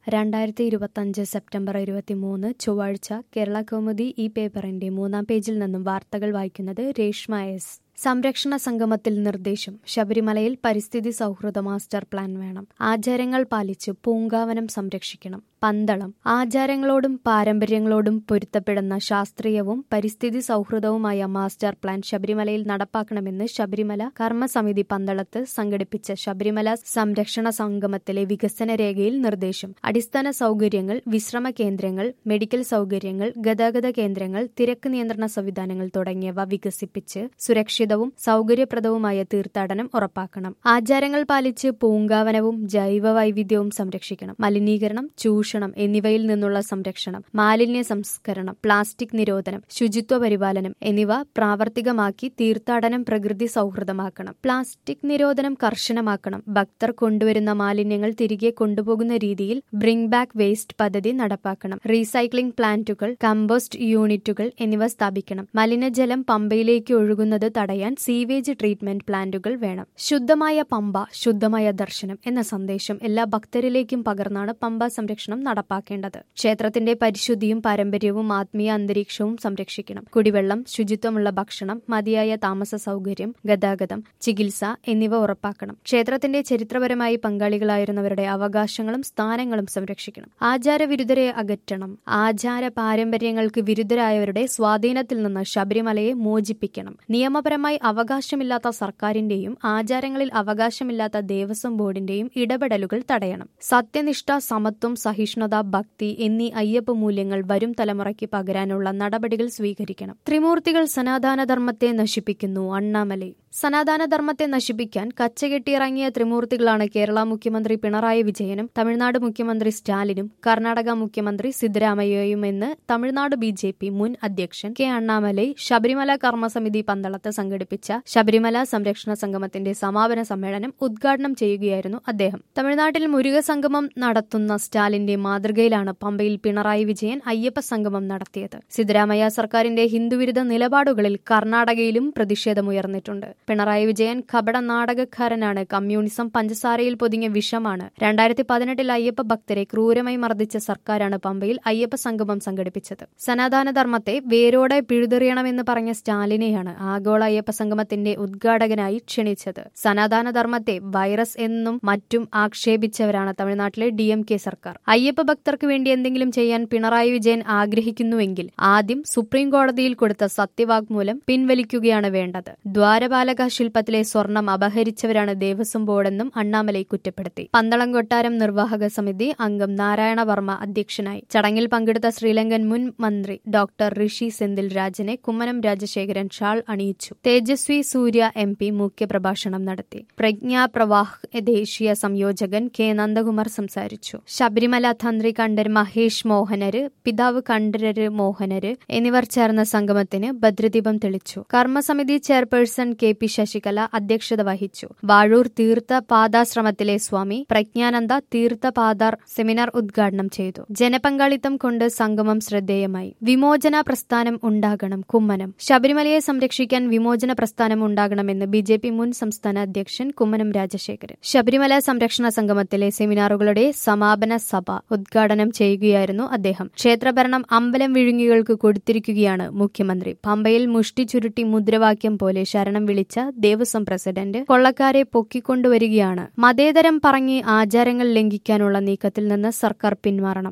രണ്ടായിരത്തി ഇരുപത്തഞ്ച് സെപ്റ്റംബർ ഇരുപത്തിമൂന്ന് ചൊവ്വാഴ്ച കേരള കൗമുദി ഈ പേപ്പറിന്റെ മൂന്നാം പേജിൽ നിന്നും വാർത്തകൾ വായിക്കുന്നത് രേഷ്മ എസ് സംരക്ഷണ സംഗമത്തിൽ നിർദ്ദേശം ശബരിമലയിൽ പരിസ്ഥിതി സൗഹൃദ മാസ്റ്റർ പ്ലാൻ വേണം ആചാരങ്ങൾ പാലിച്ച് പൂങ്കാവനം സംരക്ഷിക്കണം പന്തളം ആചാരങ്ങളോടും പാരമ്പര്യങ്ങളോടും പൊരുത്തപ്പെടുന്ന ശാസ്ത്രീയവും പരിസ്ഥിതി സൗഹൃദവുമായ മാസ്റ്റർ പ്ലാൻ ശബരിമലയിൽ നടപ്പാക്കണമെന്ന് ശബരിമല കർമ്മസമിതി പന്തളത്ത് സംഘടിപ്പിച്ച ശബരിമല സംരക്ഷണ സംഗമത്തിലെ വികസന രേഖയിൽ നിർദ്ദേശം അടിസ്ഥാന സൗകര്യങ്ങൾ വിശ്രമ കേന്ദ്രങ്ങൾ മെഡിക്കൽ സൗകര്യങ്ങൾ ഗതാഗത കേന്ദ്രങ്ങൾ തിരക്ക് നിയന്ത്രണ സംവിധാനങ്ങൾ തുടങ്ങിയവ വികസിപ്പിച്ച് സുരക്ഷിതവും സൗകര്യപ്രദവുമായ തീർത്ഥാടനം ഉറപ്പാക്കണം ആചാരങ്ങൾ പാലിച്ച് പൂങ്കാവനവും ജൈവ വൈവിധ്യവും സംരക്ഷിക്കണം മലിനീകരണം ചൂഷണം എന്നിവയിൽ നിന്നുള്ള സംരക്ഷണം മാലിന്യ സംസ്കരണം പ്ലാസ്റ്റിക് നിരോധനം ശുചിത്വ പരിപാലനം എന്നിവ പ്രാവർത്തികമാക്കി തീർത്ഥാടനം പ്രകൃതി സൗഹൃദമാക്കണം പ്ലാസ്റ്റിക് നിരോധനം കർശനമാക്കണം ഭക്തർ കൊണ്ടുവരുന്ന മാലിന്യങ്ങൾ തിരികെ കൊണ്ടുപോകുന്ന രീതിയിൽ ബ്രിങ് ബാക്ക് വേസ്റ്റ് പദ്ധതി നടപ്പാക്കണം റീസൈക്ലിംഗ് പ്ലാന്റുകൾ കമ്പോസ്റ്റ് യൂണിറ്റുകൾ എന്നിവ സ്ഥാപിക്കണം മലിനജലം പമ്പയിലേക്ക് ഒഴുകുന്നത് തടയാൻ സീവേജ് ട്രീറ്റ്മെന്റ് പ്ലാന്റുകൾ വേണം ശുദ്ധമായ പമ്പ ശുദ്ധമായ ദർശനം എന്ന സന്ദേശം എല്ലാ ഭക്തരിലേക്കും പകർന്നാണ് പമ്പ സംരക്ഷണം നടപ്പാക്കേണ്ടത് ക്ഷേത്രത്തിന്റെ പരിശുദ്ധിയും പാരമ്പര്യവും ആത്മീയ അന്തരീക്ഷവും സംരക്ഷിക്കണം കുടിവെള്ളം ശുചിത്വമുള്ള ഭക്ഷണം മതിയായ താമസ സൗകര്യം ഗതാഗതം ചികിത്സ എന്നിവ ഉറപ്പാക്കണം ക്ഷേത്രത്തിന്റെ ചരിത്രപരമായി പങ്കാളികളായിരുന്നവരുടെ അവകാശങ്ങളും സ്ഥാനങ്ങളും സംരക്ഷിക്കണം ആചാരവിരുദ്ധരെ അകറ്റണം ആചാര പാരമ്പര്യങ്ങൾക്ക് വിരുദ്ധരായവരുടെ സ്വാധീനത്തിൽ നിന്ന് ശബരിമലയെ മോചിപ്പിക്കണം നിയമപരമായി അവകാശമില്ലാത്ത സർക്കാരിന്റെയും ആചാരങ്ങളിൽ അവകാശമില്ലാത്ത ദേവസ്വം ബോർഡിന്റെയും ഇടപെടലുകൾ തടയണം സത്യനിഷ്ഠ സമത്വം സഹിഷ്ണുത ഭക്തി എന്നീ അയ്യപ്പ മൂല്യങ്ങൾ വരും തലമുറയ്ക്ക് പകരാനുള്ള നടപടികൾ സ്വീകരിക്കണം ത്രിമൂർത്തികൾ സനാതനധർമ്മത്തെ നശിപ്പിക്കുന്നു അണ്ണാമലൈ സനാതനധർമ്മത്തെ നശിപ്പിക്കാൻ കച്ചകെട്ടിയിറങ്ങിയ ത്രിമൂർത്തികളാണ് കേരള മുഖ്യമന്ത്രി പിണറായി വിജയനും തമിഴ്നാട് മുഖ്യമന്ത്രി സ്റ്റാലിനും കർണാടക മുഖ്യമന്ത്രി സിദ്ധരാമയ്യയും എന്ന് തമിഴ്നാട് ബി ജെ പി മുൻ അധ്യക്ഷൻ കെ അണ്ണാമലൈ ശബരിമല കർമ്മസമിതി പന്തളത്ത് സംഘടിപ്പിച്ച ശബരിമല സംരക്ഷണ സംഗമത്തിന്റെ സമാപന സമ്മേളനം ഉദ്ഘാടനം ചെയ്യുകയായിരുന്നു അദ്ദേഹം തമിഴ്നാട്ടിൽ മുരുക സംഗമം നടത്തുന്ന സ്റ്റാലിന്റെ മാതൃകയിലാണ് പമ്പയിൽ പിണറായി വിജയൻ അയ്യപ്പ സംഗമം നടത്തിയത് സിദ്ധരാമയ്യ സർക്കാരിന്റെ ഹിന്ദുവിരുദ്ധ നിലപാടുകളിൽ കർണാടകയിലും പ്രതിഷേധമുയർന്നിട്ടുണ്ട് പിണറായി വിജയൻ കപട നാടകക്കാരനാണ് കമ്മ്യൂണിസം പഞ്ചസാരയിൽ പൊതിഞ്ഞ വിഷമാണ് രണ്ടായിരത്തി പതിനെട്ടിൽ അയ്യപ്പ ഭക്തരെ ക്രൂരമായി മർദ്ദിച്ച സർക്കാരാണ് പമ്പയിൽ അയ്യപ്പ സംഗമം സംഘടിപ്പിച്ചത് സനാതനധർമ്മത്തെ വേരോടെ പിഴുതെറിയണമെന്ന് പറഞ്ഞ സ്റ്റാലിനെയാണ് ആഗോള അയ്യപ്പ സംഗമത്തിന്റെ ഉദ്ഘാടകനായി ക്ഷണിച്ചത് സനാതനധർമ്മത്തെ വൈറസ് എന്നും മറ്റും ആക്ഷേപിച്ചവരാണ് തമിഴ്നാട്ടിലെ ഡി എം കെ സർക്കാർ അയ്യപ്പ ഭക്തർക്ക് വേണ്ടി എന്തെങ്കിലും ചെയ്യാൻ പിണറായി വിജയൻ ആഗ്രഹിക്കുന്നുവെങ്കിൽ ആദ്യം സുപ്രീം കോടതിയിൽ കൊടുത്ത സത്യവാങ്മൂലം പിൻവലിക്കുകയാണ് വേണ്ടത് ദ്വാരപാലക ശില്പത്തിലെ സ്വർണം അപഹരിച്ചവരാണ് ദേവസ്വം ബോർഡെന്നും അണ്ണാമലൈ കുറ്റപ്പെടുത്തി പന്തളം കൊട്ടാരം നിർവാഹക സമിതി അംഗം നാരായണ വർമ്മ അധ്യക്ഷനായി ചടങ്ങിൽ പങ്കെടുത്ത ശ്രീലങ്കൻ മുൻ മന്ത്രി ഡോക്ടർ ഋഷി സെന്തിൽ രാജനെ കുമ്മനം രാജശേഖരൻ ഷാൾ അണിയിച്ചു തേജസ്വി സൂര്യ എം പി മുഖ്യപ്രഭാഷണം നടത്തി പ്രജ്ഞാ പ്രവാഹ് ദേശീയ സംയോജകൻ കെ നന്ദകുമാർ സംസാരിച്ചു ശബരിമല തന്ത്രി കണ്ഠർ മഹേഷ് മോഹനര് പിതാവ് കണ്ഠരര് മോഹനര് എന്നിവർ ചേർന്ന സംഗമത്തിന് ഭദ്രദീപം തെളിച്ചു കർമ്മസമിതി ചെയർപേഴ്സൺ കെ പി ശശികല അധ്യക്ഷത വഹിച്ചു വാഴൂർ തീർത്ഥ പാദാശ്രമത്തിലെ സ്വാമി പ്രജ്ഞാനന്ദ തീർത്ഥപാദാർ സെമിനാർ ഉദ്ഘാടനം ചെയ്തു ജനപങ്കാളിത്തം കൊണ്ട് സംഗമം ശ്രദ്ധേയമായി വിമോചന പ്രസ്ഥാനം ഉണ്ടാകണം കുമ്മനം ശബരിമലയെ സംരക്ഷിക്കാൻ വിമോചന പ്രസ്ഥാനം ഉണ്ടാകണമെന്ന് ബി ജെ പി മുൻ സംസ്ഥാന അധ്യക്ഷൻ കുമ്മനം രാജശേഖരൻ ശബരിമല സംരക്ഷണ സംഗമത്തിലെ സെമിനാറുകളുടെ സമാപന സഭ ഉദ്ഘാടനം ചെയ്യുകയായിരുന്നു അദ്ദേഹം ക്ഷേത്രഭരണം അമ്പലം വിഴുങ്ങികൾക്ക് കൊടുത്തിരിക്കുകയാണ് മുഖ്യമന്ത്രി പമ്പയിൽ മുഷ്ടി ചുരുട്ടി മുദ്രാവാക്യം പോലെ ശരണം വിളിച്ച ദേവസ്വം പ്രസിഡന്റ് കൊള്ളക്കാരെ പൊക്കിക്കൊണ്ടുവരികയാണ് മതേതരം പറഞ്ഞ് ആചാരങ്ങൾ ലംഘിക്കാനുള്ള നീക്കത്തിൽ നിന്ന് സർക്കാർ പിന്മാറണം